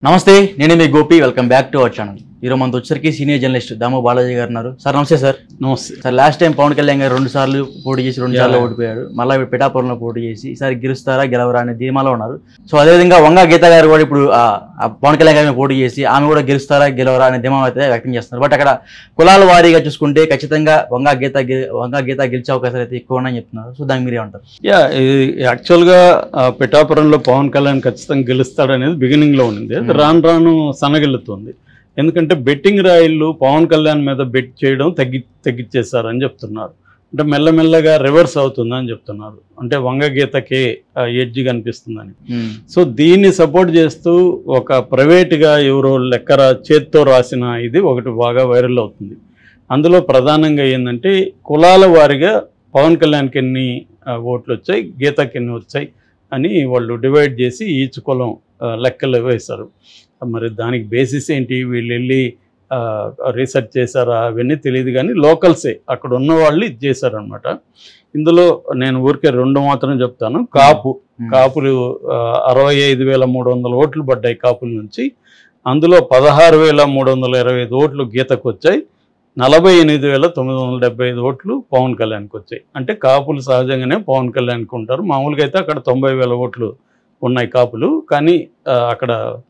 నమస్తే నేను మీ Gopi welcome back to our channel ఈరోజు మనతో వచ్చరికి సీనియర్ జర్నలిస్ట్ దామో బాలాజీ గారు ఉన్నారు సార్ నమస్తే సార్ నమస్తే sir last time Pawan Kalyan గారు రెండు సార్లు పోటీ చేసి రెండు సార్లు Yeah. ఓడిపోయాడు మళ్ళీ ఇప్పుడు పిఠాపురంలో పోటీ చేసి ఈసారి గెలుస్తారా గెలవరా అనే ధీమాలో ఉన్నారు సో అదేవిధంగా వంగా గీత గారు కూడా ఇప్పుడు ఆ, ఆ పవన్ కళ్యాణ్ గారి మీద పోటీ చేసి ఆమె కూడా గెలుస్తారా గెలవరా అనే ధీమా అయితే వ్యక్తం చేస్తున్నారు బట్ అక్కడ కులాల వారీగా చూసుకుంటే ఖచ్చితంగా వంగా గీత గె- వంగా గీత గెలిచే అవకాశాలు అయితే ఎక్కువ ఉన్నాయని చెప్తున్నారు సో దానికి మీరే ఉంటారు యా ఇది యాక్చువల్గా ఆ, పిఠాపురంలో పవన్ కళ్యాణ్ ఖచ్చితంగా గెలుస్తాడనేది బిగినింగ్లో ఉంది అది Hmm. రాను రాను సనగెలుతుంది ఎందుకంటే బెట్టింగ్ రాయిళ్ళు పవన్ కళ్యాణ్ మీద బెట్ చేయడం తగ్గి తగ్గించేశారని చెప్తున్నారు అంటే మెల్లమెల్లగా రివర్స్ అవుతుందని చెప్తున్నారు అంటే వంగగీతకే ఎడ్జ్ కనిపిస్తుందని సో దీన్ని సపోర్ట్ చేస్తూ ఒక ప్రైవేట్గా ఎవరో లెక్కర చేత్తో రాసిన ఇది ఒకటి బాగా వైరల్ అవుతుంది అందులో ప్రధానంగా ఏంటంటే కులాల వారిగా పవన్ కళ్యాణ్కి ఎన్ని ఆ, ఓట్లు వచ్చాయి గీతకి ఎన్ని వచ్చాయి అని వాళ్ళు డివైడ్ చేసి ఈచ్ కులం ఆ, లెక్కలు వేశారు మరి దానికి బేసిస్ ఏంటి వీళ్ళు వెళ్ళి రీసెర్చ్ చేశారా అవన్నీ తెలియదు కానీ లోకల్సే అక్కడ ఉన్న వాళ్ళు ఇది చేశారనమాట ఇందులో నేను ఊరికే రెండు మాత్రం చెప్తాను కాపు కాపులు ఆ, అరవై ఐదు వేల మూడు వందల ఓట్లు పడ్డాయి కాపుల నుంచి అందులో పదహారు వేల మూడు వందల ఇరవై ఐదు ఓట్లు గీతకు వచ్చాయి నలభై ఎనిమిది వేల తొమ్మిది వందల డెబ్బై ఐదు ఓట్లు పవన్ కళ్యాణ్కి వచ్చాయి అంటే కాపులు సహజంగానే పవన్ కళ్యాణ్కి ఉంటారు మామూలుగా అయితే అక్కడ తొంభై వేల ఓట్లు ఉన్నాయి కాపులు కానీ ఆ, అక్కడ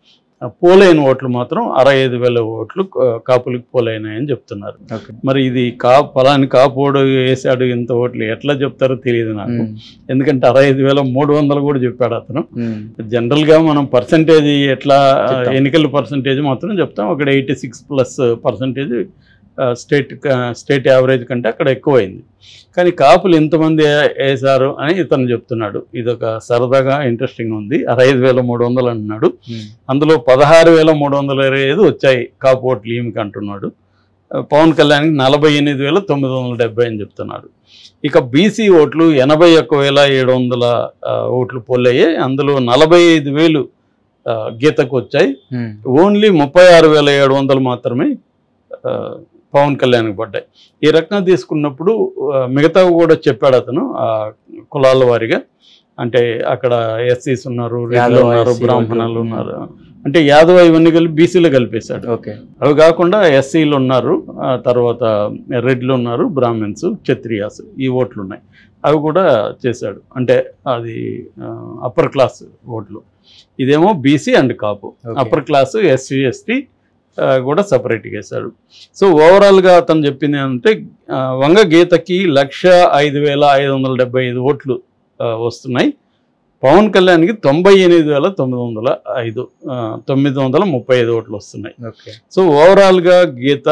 పోలైన ఓట్లు మాత్రం అరవై ఐదు వేల ఓట్లు ఆ, కాపులకు పోలైనాయని చెప్తున్నారు ఓకే మరి ఇది కా ఫలాని కాపోడు వేసాడు ఇంత ఓట్లు ఎట్లా చెప్తారో తెలియదు నాకు ఎందుకంటే అరవై ఐదు వేల మూడు వందలు కూడా చెప్పాడు అతను జనరల్ గా మనం పర్సంటేజ్ ఎట్లా చెప్తాం. ఎన్నికల పర్సంటేజ్ మాత్రం చెప్తాం అక్కడ eighty six plus percentage state state average కంటే అక్కడ ఎక్కువైంది కానీ కాపులు ఎంతమంది వేశారు అని ఇతను చెప్తున్నాడు ఇది ఒక సరదాగా ఇంట్రెస్టింగ్ ఉంది అరవై ఐదు వేల మూడు వందలు అంటున్నాడు అందులో పదహారు వేల మూడు వందల ఇరవై ఐదు వచ్చాయి కాపు ఓట్లు ఈమెకి అంటున్నాడు ఆ, పవన్ కళ్యాణ్కి నలభై ఎనిమిది వేల తొమ్మిది వందల డెబ్బై అని చెప్తున్నాడు ఇక బీసీ ఓట్లు ఎనభై ఒక్క వేల ఏడు వందల ఆ, ఓట్లు పోలయ్యాయి అందులో నలభై ఐదు వేలు ఆ, గీతకు వచ్చాయి ఓన్లీ ముప్పై ఆరు వేల ఏడు వందలు మాత్రమే ఆ, పవన్ కళ్యాణ్కి పడ్డాయి ఈ రకంగా తీసుకున్నప్పుడు ఆ, మిగతావి కూడా చెప్పాడు అతను ఆ, కులాల వారిగా అంటే అక్కడ ఎస్సీస్ ఉన్నారు రెడ్లు యాదవ, ఉన్నారు SC బ్రాహ్మణులు వాళ్ళు. ఉన్నారు అంటే యాదవ ఇవన్నీ కలిపి బీసీలో కలిపేశాడు ఓకే అవి కాకుండా ఎస్సీలు ఉన్నారు ఆ తర్వాత రెడ్లు ఉన్నారు బ్రాహ్మిన్స్ క్షత్రియాస్ ఈ ఓట్లు ఉన్నాయి అవి కూడా చేశాడు అంటే అది అప్పర్ క్లాస్ ఓట్లు ఇదేమో BC and Kapu Okay. Upper class SC ST కూడా సపరేట్గా వేశాడు సో ఓవరాల్గా అతను చెప్పింది ఏంటంటే ఆ, వంగ గీతకి లక్ష ఐదు వేల ఐదు వందల డెబ్బై ఐదు ఓట్లు ఆ, వస్తున్నాయి పవన్ కళ్యాణ్కి తొంభై ఎనిమిది వేల తొమ్మిది వందల ఐదు ఆ, తొమ్మిది వందల ముప్పై ఐదు ఓట్లు వస్తున్నాయి ఓకే సో ఓవరాల్గా గీత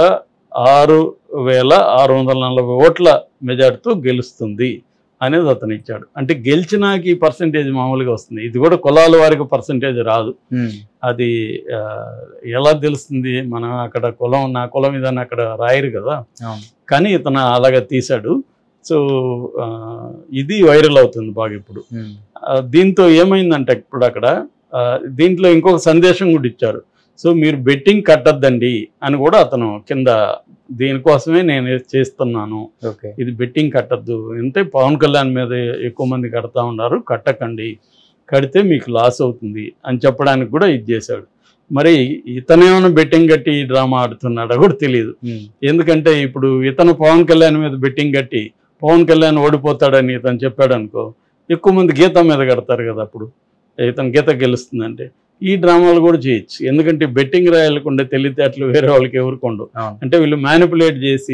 ఆరు వేల ఆరు వందల నలభై ఓట్ల మెజార్టీతో గెలుస్తుంది అనేది అతను ఇచ్చాడు అంటే గెలిచినాకి ఈ పర్సంటేజ్ మామూలుగా వస్తుంది ఇది కూడా కులాల వారికి పర్సంటేజ్ రాదు అది ఆ, ఎలా తెలుస్తుంది మనం అక్కడ కులం నా కులం ఇదని అక్కడ రాయరు కదా అవును కానీ ఇతను అలాగా తీశాడు సో ఆ, ఇది వైరల్ అవుతుంది బాగా ఇప్పుడు ఆ, దీంతో ఏమైందంటే ఇప్పుడు అక్కడ ఆ, దీంట్లో ఇంకొక సందేశం కూడా ఇచ్చారు సో మీరు బెట్టింగ్ కట్టద్దండి అని కూడా అతను కింద దీనికోసమే నేను ఇది చేస్తున్నాను ఓకే ఇది బెట్టింగ్ కట్టద్దు అంటే పవన్ కళ్యాణ్ మీద ఎక్కువ మంది కడతా ఉన్నారు కట్టకండి కడితే మీకు లాస్ అవుతుంది అని చెప్పడానికి కూడా ఇది చేశాడు మరి ఇతనేమైనా బెట్టింగ్ కట్టి ఈ డ్రామా ఆడుతున్నాడో కూడా తెలియదు ఎందుకంటే ఇప్పుడు ఇతను పవన్ కళ్యాణ్ మీద బెట్టింగ్ కట్టి పవన్ కళ్యాణ్ ఓడిపోతాడని ఇతను చెప్పాడు అనుకో ఎక్కువ మంది గీత మీద కడతారు కదా అప్పుడు ఇతను గీత గెలుస్తుందంటే ఈ డ్రామాలు కూడా చేయొచ్చు ఎందుకంటే బెట్టింగ్ రాయాలకు ఉండే తెలివితేటలు వేరే వాళ్ళకి ఎవరికి ఉండవు అవును అంటే వీళ్ళు మ్యానిపులేట్ చేసి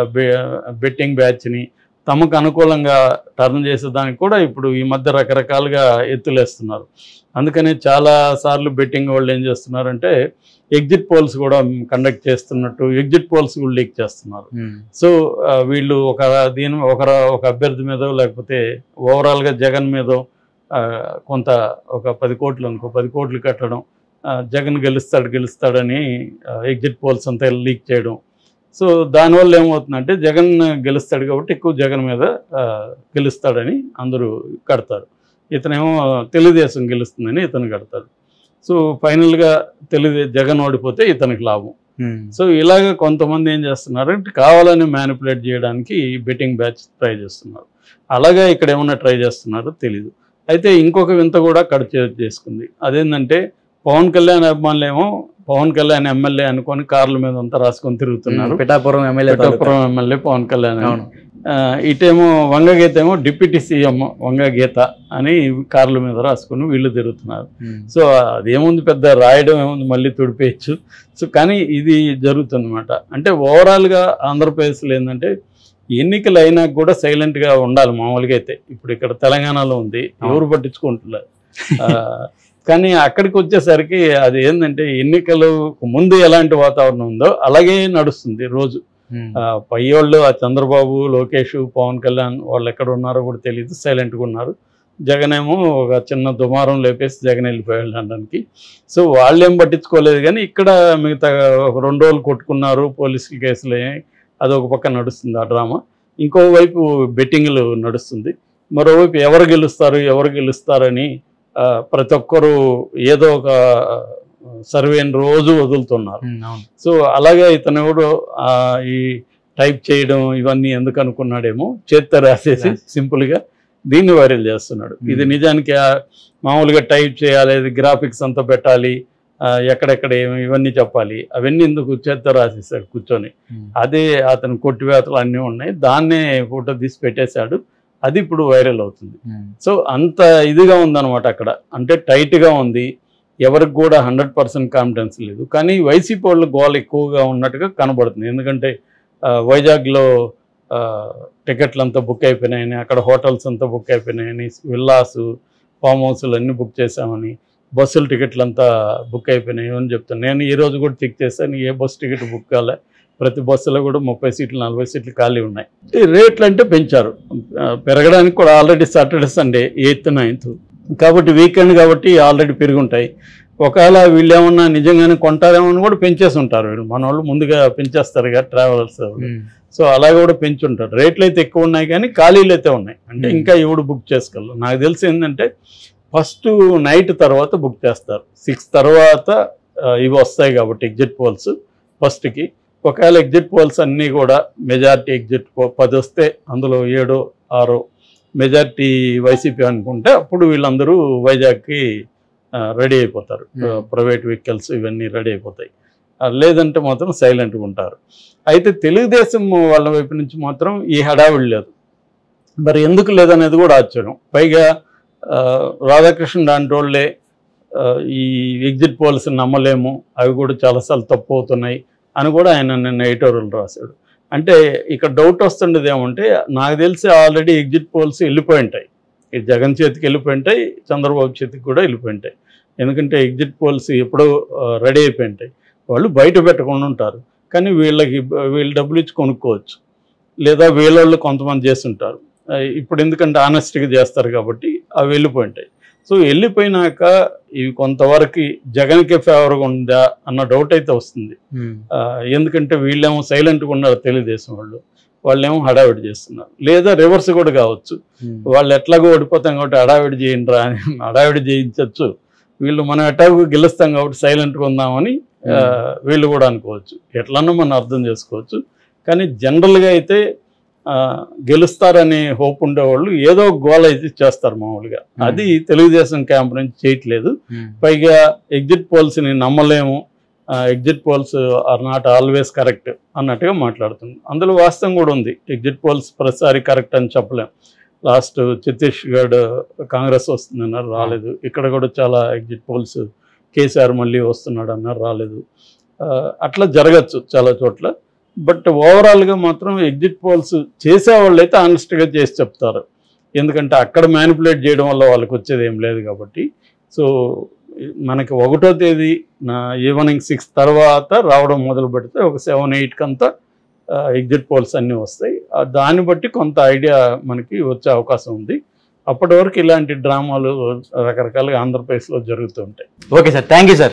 బెట్టింగ్ బ్యాచ్ని తమకు అనుకూలంగా టర్న్ చేసేదానికి కూడా ఇప్పుడు ఈ మధ్య రకరకాలుగా ఎత్తులేస్తున్నారు అందుకనే చాలా సార్లు బెట్టింగ్ వాళ్ళు ఏం చేస్తున్నారంటే ఎగ్జిట్ పోల్స్ కూడా కండక్ట్ చేస్తున్నట్టు ఎగ్జిట్ పోల్స్ కూడా లీక్ చేస్తున్నారు సో ఆ, వీళ్ళు ఒక దీని ఒక ర- ఒక అభ్యర్థి మీదో లేకపోతే ఓవరాల్గా జగన్ మీదో ఆ, కొంత ఒక పది కోట్లు అనుకో పది కోట్లు కట్టడం ఆ, జగన్ గెలుస్తాడు గెలుస్తాడని ఎగ్జిట్ పోల్స్ అంతా లీక్ చేయడం సో దానివల్ల ఏమవుతుందంటే జగన్ గెలుస్తాడు కాబట్టి ఎక్కువ జగన్ మీద ఆ, గెలుస్తాడని అందరూ కడతారు ఇతనేమో తెలుగుదేశం గెలుస్తుందని ఇతను కడతాడు సో ఫైనల్గా తెలుగు జగన్ ఓడిపోతే ఇతనికి లాభం సో ఇలాగ కొంతమంది ఏం చేస్తున్నారు అంటే కావాలని మ్యానిపులేట్ చేయడానికి బెట్టింగ్ బ్యాచ్ ట్రై చేస్తున్నారు అలాగే ఇక్కడ ఏమన్నా ట్రై చేస్తున్నారో తెలీదు అయితే ఇంకొక వింత కూడా కట్ చేసుకుంది అదేంటంటే పవన్ కళ్యాణ్ అభిమానులేమో పవన్ కళ్యాణ్ ఎమ్మెల్యే అనుకొని కార్ల మీద అంతా రాసుకొని తిరుగుతున్నారు పిఠాపురం ఎమ్మెల్యే తాలూకా. పిఠాపురం ఎమ్మెల్యే పవన్ కళ్యాణ్ అని. అవును ఆ, ఇటేమో వంగగీత ఏమో డిప్యూటీ సీఎం వంగగీత అని కార్ల మీద రాసుకుని వీళ్ళు తిరుగుతున్నారు ఉమ్. సో అదేముంది పెద్ద రాయడం ఏముంది మళ్ళీ తుడిపేయచ్చు సో కానీ ఇది జరుగుతుందన్నమాట అంటే ఓవరాల్గా ఆంధ్రప్రదేశ్లో ఏంటంటే ఎన్నికలు అయినా కూడా సైలెంట్గా ఉండాలి మామూలుగా అయితే ఇప్పుడు ఇక్కడ తెలంగాణలో ఉంది ఎవరు పట్టించుకుంటున్నారు ఆ, కానీ అక్కడికి వచ్చేసరికి అది ఏంటంటే ఎన్నికలు ముందు ఎలాంటి వాతావరణం ఉందో అలాగే నడుస్తుంది రోజు ఉమ్. ఆ, పై వాళ్ళు ఆ చంద్రబాబు లోకేష్ పవన్ కళ్యాణ్ వాళ్ళు ఎక్కడ ఉన్నారో కూడా తెలియదు సైలెంట్గా ఉన్నారు జగన్ ఏమో ఒక చిన్న దుమారం లేపేసి జగన్ వెళ్ళిపోయాడు లండన్కి సో వాళ్ళేం పట్టించుకోలేదు కానీ ఇక్కడ మిగతా ఒక రెండు రోజులు కొట్టుకున్నారు పోలీసుల కేసులు అదొక పక్క నడుస్తుంది ఆ డ్రామా ఇంకోవైపు బెట్టింగ్లు నడుస్తుంది మరోవైపు ఎవరు గెలుస్తారు ఎవరు గెలుస్తారని ఆ, ప్రతి ఒక్కరూ ఏదో ఒక సర్వేని రోజు వదులుతున్నారు ఉమ్, అవును సో అలాగే ఇతను ఎవడు ఆ, ఈ టైప్ చేయడం ఇవన్నీ ఎందుకు అనుకున్నాడేమో చేత్తో రాసేసి రాసి. సింపుల్గా దీన్ని వైరల్ చేస్తున్నాడు Hmm. ఇది నిజానికి ఆ మామూలుగా టైప్ చేయాలి ఇది గ్రాఫిక్స్ అంతా పెట్టాలి ఆ, ఎక్కడెక్కడ ఏమి ఇవన్నీ చెప్పాలి అవన్నీ ఎందుకు చేత్తో రాసేసాడు కూర్చొని ఉమ్. అదే అతను కొట్టివేతలు అన్నీ ఉన్నాయి దాన్నే ఫోటో తీసి పెట్టేశాడు అది ఇప్పుడు వైరల్ అవుతుంది ఉమ్. సో అంత ఇదిగా ఉందన్నమాట అక్కడ అంటే టైట్గా ఉంది ఎవరికి కూడా హండ్రెడ్ పర్సెంట్ కాన్ఫిడెన్స్ లేదు కానీ వైసీపీ వాళ్ళు గోల్ ఎక్కువగా ఉన్నట్టుగా కనబడుతుంది ఎందుకంటే ఆ, వైజాగ్లో ఆ, టికెట్లు అంతా బుక్ అయిపోయినాయని అక్కడ హోటల్స్ అంతా బుక్ అయిపోయినాయని విల్లాస్ ఫామ్ హౌస్లు అన్నీ బుక్ చేశామని బస్సుల టికెట్లు అంతా బుక్ అయిపోయినాయి అని చెప్తాను నేను ఈ రోజు కూడా చెక్ చేశాను ఏ బస్సు టికెట్ బుక్ కాలే ప్రతి బస్సులో కూడా ముప్పై సీట్లు నలభై సీట్లు ఖాళీ ఉన్నాయి ఈ రేట్లు అంటే పెంచారు ఆ, పెరగడానికి కూడా already Saturday Sunday eighth ninth కాబట్టి వీకెండ్ కాబట్టి ఆల్రెడీ పెరిగి ఉంటాయి ఒకవేళ వీళ్ళు ఏమన్నా నిజంగానే కొంటారేమో అని కూడా పెంచేసి ఉంటారు వీళ్ళు మన వాళ్ళు ముందుగా పెంచేస్తారు కదా ట్రావెలర్స్ ఉమ్. సో అలా కూడా పెంచుంటారు రేట్లు అయితే ఎక్కువ ఉన్నాయి కానీ ఖాళీలు అయితే ఉన్నాయి అంటే Hmm. ఇంకా ఎవడు బుక్ చేసుకోవాలి నాకు తెలిసి ఏంటంటే ఫస్ట్ నైట్ తర్వాత బుక్ చేస్తారు సిక్స్ తర్వాత ఆ, ఇవి వస్తాయి కాబట్టి ఎగ్జిట్ పోల్స్ ఫస్ట్కి ఒకవేళ ఎగ్జిట్ పోల్స్ అన్నీ కూడా మెజారిటీ ఎగ్జిట్ పది వస్తే అందులో ఏడో ఆరో మెజారిటీ వైసీపీ అనుకుంటే అప్పుడు వీళ్ళందరూ వైజాగ్కి రెడీ అయిపోతారు Hmm. ప్రైవేట్ వెహికల్స్ ఇవన్నీ రెడీ అయిపోతాయి ఆ, లేదంటే మాత్రం సైలెంట్గా ఉంటారు అయితే తెలుగుదేశం వాళ్ళ వైపు నుంచి మాత్రం ఈ హడావిడి లేదు మరి ఎందుకు లేదనేది కూడా ఆశ్చర్యం పైగా ఆ, రాధాకృష్ణ లాంటి వాళ్ళే ఆ, ఈ ఎగ్జిట్ పోల్స్ నమ్మలేము అవి కూడా చాలాసార్లు తప్పు అవుతున్నాయి అని కూడా ఆయన నిన్న ఎడిటోరియల్ రాశాడు అంటే ఇక్కడ డౌట్ వస్తుండేది ఏమంటే నాకు తెలిసి ఆల్రెడీ ఎగ్జిట్ పోల్స్ వెళ్ళిపోయి ఉంటాయి ఈ జగన్ చేతికి వెళ్ళిపోయి ఉంటాయి చంద్రబాబు చేతికి కూడా వెళ్ళిపోయి ఉంటాయి ఎందుకంటే ఎగ్జిట్ పోల్స్ ఎప్పుడో రెడీ అయిపోయి ఉంటాయి వాళ్ళు బయట పెట్టకుండా ఉంటారు కానీ వీళ్ళకి వీళ్ళు డబ్బులు ఇచ్చి కొనుక్కోవచ్చు లేదా వీళ్ళళ్ళు కొంతమంది చేస్తుంటారు ఆ, ఇప్పుడు ఎందుకంటే ఆనెస్ట్గా చేస్తారు కాబట్టి అవి వెళ్ళిపోయి ఉంటాయి సో వెళ్ళిపోయినాక ఇవి కొంతవరకు జగన్కే ఫేవర్గా ఉందా అన్న డౌట్ అయితే వస్తుంది ఉమ్. ఆ, ఎందుకంటే వీళ్ళేమో సైలెంట్గా ఉన్నారు తెలుగుదేశం వాళ్ళు వాళ్ళేమో హడావిడి చేస్తున్నారు లేదా రివర్స్ కూడా కావచ్చు ఉమ్. వాళ్ళు ఎట్లాగో ఓడిపోతాం కాబట్టి హడావిడి చేయండి రా అని హడావిడి చేయించవచ్చు వీళ్ళు మనం ఎట్లాగో గెలుస్తాం కాబట్టి సైలెంట్గా ఉందామని ఆ, వీళ్ళు కూడా అనుకోవచ్చు ఎట్లన్నా మనం అర్థం చేసుకోవచ్చు కానీ జనరల్గా అయితే ఆ, గెలుస్తారనే హోప్ ఉండేవాళ్ళు ఏదో ఒక గోల్ అయితే చేస్తారు మామూలుగా అది తెలుగుదేశం క్యాంప్ నుంచి చేయట్లేదు ఉమ్. పైగా ఎగ్జిట్ పోల్స్ని నమ్మలేము exit polls are not always correct అన్నట్టుగా మాట్లాడుతుంది అందులో వాస్తవం కూడా ఉంది ఎగ్జిట్ పోల్స్ ప్రతిసారి కరెక్ట్ అని చెప్పలేం లాస్ట్ ఛత్తీస్గఢ్ కాంగ్రెస్ వస్తుందన్నారు రాలేదు ఇక్కడ కూడా చాలా ఎగ్జిట్ పోల్స్ కేసీఆర్ మళ్ళీ వస్తున్నాడు అన్నారు రాలేదు ఆ, అట్లా జరగచ్చు చాలా చోట్ల బట్ ఓవరాల్గా మాత్రం ఎగ్జిట్ పోల్స్ చేసేవాళ్ళు అయితే ఆనెస్ట్గా చేసి చెప్తారు ఎందుకంటే అక్కడ మ్యానిపులేట్ చేయడం వల్ల వాళ్ళకి వచ్చేది ఏం లేదు కాబట్టి సో మనకి ఒకటో తేదీ నా ఈవినింగ్ సిక్స్ తర్వాత రావడం మొదలు పెడితే ఒక సెవెన్ ఎయిట్కి అంతా ఎగ్జిట్ పోల్స్ అన్నీ వస్తాయి ఆ దాన్ని బట్టి కొంత ఐడియా మనకి వచ్చే అవకాశం ఉంది అప్పటి వరకు ఇలాంటి డ్రామాలు రకరకాలుగా ఆంధ్రప్రదేశ్లో జరుగుతూ ఉంటాయి okay sir thank you sir